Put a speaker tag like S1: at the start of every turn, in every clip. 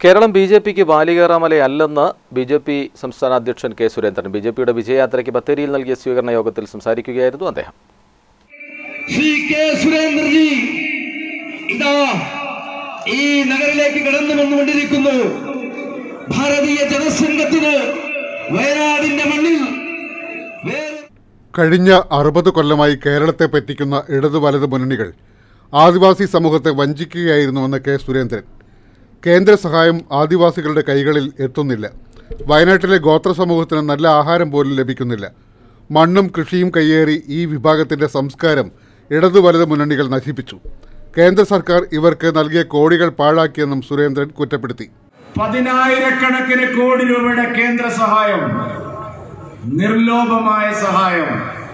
S1: Keralam B J പിക്ക് ബാലികേറാമലയല്ലെന്ന് B J P സംസ്ഥാന അധ്യക്ഷൻ കെ സുരേന്ദ്രൻ ബി ജെ പിയുടെ വിജയയാത്രയ്ക്ക് ബത്തേരിയിൽ നൽകിയ സ്വീകരണ യോഗത്തിൽ സംസാരിക്കുകയായിരുന്നു അദ്ദേഹം
S2: ശ്രീ കെ സുരേന്ദ്രജി ഇതാ ഈ നഗരിലേക്ക് കടന്നു വന്നുകൊണ്ടിരിക്കുന്നു ഭാരതീയ ജനസംഘത്തിന് വയനാടിന്റെ മണ്ണിൽ വേറെ
S3: കഴിഞ്ഞ അറുപത് കൊല്ലമായി കേരളത്തെ പറ്റിക്കുന്ന ഇടതു വലത് മുന്നണികൾ ആദിവാസി സമൂഹത്തെ വഞ്ചിക്കുകയായിരുന്നുവെന്ന് കെ സുരേന്ദ്രൻ കേന്ദ്ര സഹായം ആദിവാസികളുടെ കൈകളിൽ എത്തുന്നില്ല വയനാട്ടിലെ ഗോത്ര സമൂഹത്തിന് നല്ല ആഹാരം പോലും ലഭിക്കുന്നില്ല മണ്ണും കൃഷിയും കയ്യേറി ഈ വിഭാഗത്തിന്റെ സംസ്കാരം ഇടതു വലത് മുന്നണികൾ നശിപ്പിച്ചു കേന്ദ്ര സർക്കാർ ഇവർക്ക് നൽകിയ കോടികൾ പാഴാക്കിയെന്നും സുരേന്ദ്രൻ കുറ്റപ്പെടുത്തി
S4: പതിനായിരക്കണക്കിന് കോടി രൂപയുടെ കേന്ദ്ര സഹായം നിർലോഭമായ സഹായം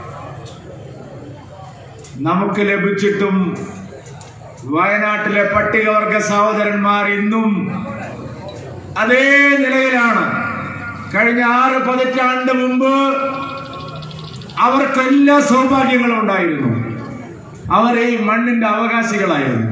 S4: നമുക്ക് ലഭിച്ചിട്ടും വയനാട്ടിലെ പട്ടികവർഗ സഹോദരന്മാർ ഇന്നും അതേ നിലയിലാണ് കഴിഞ്ഞ ആറ് പതിറ്റാണ്ട് മുമ്പ് അവർക്ക് എല്ലാ സൗഭാഗ്യങ്ങളും ഉണ്ടായിരുന്നു അവർ ഈ മണ്ണിന്റെ അവകാശികളായിരുന്നു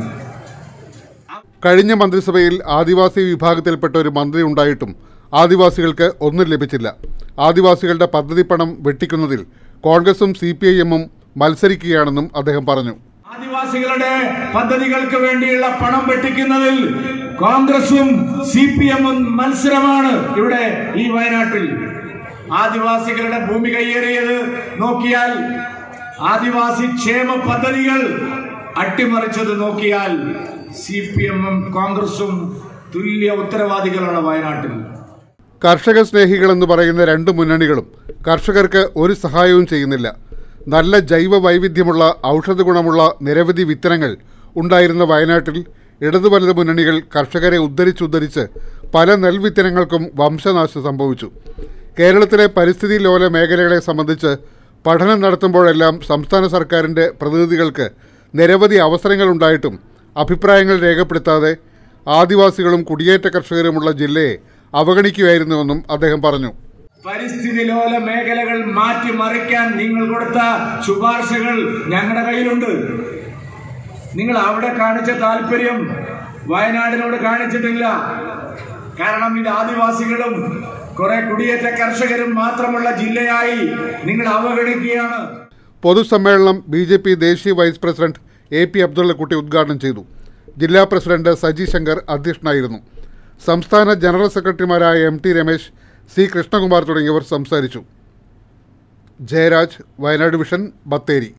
S3: കഴിഞ്ഞ മന്ത്രിസഭയിൽ ആദിവാസി വിഭാഗത്തിൽപ്പെട്ട ഒരു മന്ത്രി ഉണ്ടായിട്ടും ആദിവാസികൾക്ക് ഒന്നും ലഭിച്ചില്ല ആദിവാസികളുടെ പദ്ധതി പണം വെട്ടിക്കുന്നതിൽ കോൺഗ്രസും സി പി ഐ എമ്മും മത്സരിക്കുകയാണെന്നും അദ്ദേഹം പറഞ്ഞു
S4: ആദിവാസികളുടെ പദ്ധതികൾക്ക് വേണ്ടിയുള്ള പണം വെട്ടിക്കുന്നതിൽ കോൺഗ്രസും സി പി എമ്മും മത്സരമാണ് ഇവിടെ ഈ വയനാട്ടിൽ ആദിവാസികളുടെ ഭൂമി കയ്യേറിയത് നോക്കിയാൽ ആദിവാസി ക്ഷേമ പദ്ധതികൾ അട്ടിമറിച്ചത് നോക്കിയാൽ സി പി എമ്മും കോൺഗ്രസും തുല്യ ഉത്തരവാദികളാണ് വയനാട്ടിൽ
S3: കർഷക സ്നേഹികളെന്ന് പറയുന്ന രണ്ട് മുന്നണികളും കർഷകർക്ക് ഒരു സഹായവും ചെയ്യുന്നില്ല നല്ല ജൈവ വൈവിധ്യമുള്ള ഔഷധ ഗുണമുള്ള നിരവധി വിത്തനങ്ങൾ ഉണ്ടായിരുന്ന വയനാട്ടിൽ ഇടതു വലത് മുന്നണികൾ കർഷകരെ ഉദ്ധരിച്ചുദ്ധരിച്ച് പല നെൽവിത്തനങ്ങൾക്കും വംശനാശം സംഭവിച്ചു കേരളത്തിലെ പരിസ്ഥിതി ലോല മേഖലകളെ സംബന്ധിച്ച് പഠനം നടത്തുമ്പോഴെല്ലാം സംസ്ഥാന സർക്കാരിൻ്റെ പ്രതിനിധികൾക്ക് നിരവധി അവസരങ്ങൾ ഉണ്ടായിട്ടും അഭിപ്രായങ്ങൾ രേഖപ്പെടുത്താതെ ആദിവാസികളും കുടിയേറ്റ കർഷകരുമുള്ള ജില്ലയെ അവഗണിക്കുകയായിരുന്നുവെന്നും അദ്ദേഹം പറഞ്ഞു
S4: പരിസ്ഥിതി ലോല മേഖലകൾ മാറ്റിമറിക്കാൻ നിങ്ങൾ കൊടുത്ത ശുപാർശകൾ ഞങ്ങളുടെ കയ്യിലുണ്ട് നിങ്ങൾ അവിടെ കാണിച്ച താല്പര്യം വയനാടിനോട് കാണിച്ചിട്ടില്ല കാരണം ഇത് ആദിവാസികളും കുറെ കുടിയേറ്റ കർഷകരും മാത്രമുള്ള ജില്ലയായി നിങ്ങൾ അവഗണിക്കുകയാണ്
S3: പൊതുസമ്മേളനം ബി ജെ പി ദേശീയ vice president A P Abdullakutty ഉദ്ഘാടനം ചെയ്തു ജില്ലാ പ്രസിഡന്റ് സജി ശങ്കർ അധ്യക്ഷനായിരുന്നു സംസ്ഥാന ജനറൽ സെക്രട്ടറിമാരായ M T Ramesh C Krishnakumar തുടങ്ങിയവർ സംസാരിച്ചു ജയരാജ് വയനാട് വിഷൻ ബത്തേരി